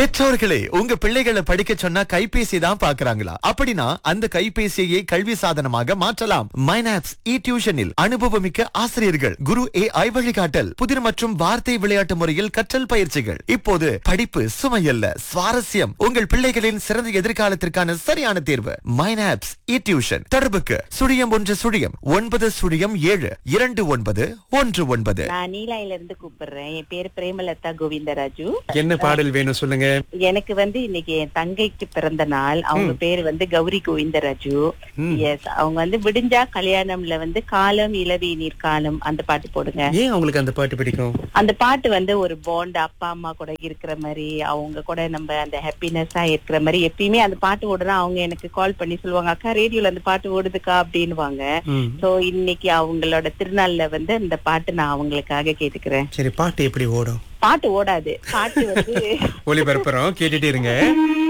பெற்றோர்களே உங்க பிள்ளைகளை படிக்க சொன்னா கைபேசி தான் பாக்குறாங்களா அப்படின்னா அந்த கைபேசியை கல்வி சாதனமாக மாற்றலாம் மைனாப்ஸ் இ டியூஷனில் அனுபவமிக்க ஆசிரியர்கள் குரு ஏ ஐ வழிகாட்டல் புதிர் மற்றும் வார்த்தை விளையாட்டு முறையில் கற்றல் பயிற்சிகள் இப்போது படிப்பு சுமையல்ல சுவாரஸ்யம் உங்கள் பிள்ளைகளின் சிறந்த எதிர்காலத்திற்கான சரியான தேர்வு மைனாப்ஸ் இ டியூஷன் தொடர்புக்கு சுழியம் ஒன்று சுழியம் ஒன்பது சுழியம் ஏழு இரண்டு ஒன்பது ஒன்று ஒன்பது நான் நீலாயில இருந்து கூப்பிடுறேன் என் பேரு பிரேமலதா கோவிந்தராஜு என்ன பாடல் வேணும் சொல்லுங்க எனக்கு வந்து இன்னைக்கு என் தங்கைக்கு பிறந்த நாள் அவங்க பேரு வந்து கௌரி கோவிந்தராஜு எஸ் அவங்க வந்து விடிஞ்சா கல்யாணம்ல வந்து காலம் இளவி நீர் காலம் அந்த பாட்டு போடுங்க ஏன் உங்களுக்கு அந்த பாட்டு பிடிக்கும் அந்த பாட்டு வந்து ஒரு பாண்ட் அப்பா அம்மா கூட இருக்கிற மாதிரி அவங்க கூட நம்ம அந்த ஹாப்பினஸா இருக்கிற மாதிரி எப்பயுமே அந்த பாட்டு ஓடுனா அவங்க எனக்கு கால் பண்ணி சொல்லுவாங்க அக்கா ரேடியோல அந்த பாட்டு ஓடுதுக்கா அப்படின்னுவாங்க ம். சோ இன்னைக்கு அவங்களோட திருநாள்ல வந்து அந்த பாட்டு நான் அவங்களுக்காக கேட்டுக்கிறேன் சரி பாட்டு எப்படி ஓடும் பாட்டு ஓடாது பாட்டு வந்து ஒளிபரப்புறோம் கேட்டுட்டே இருங்க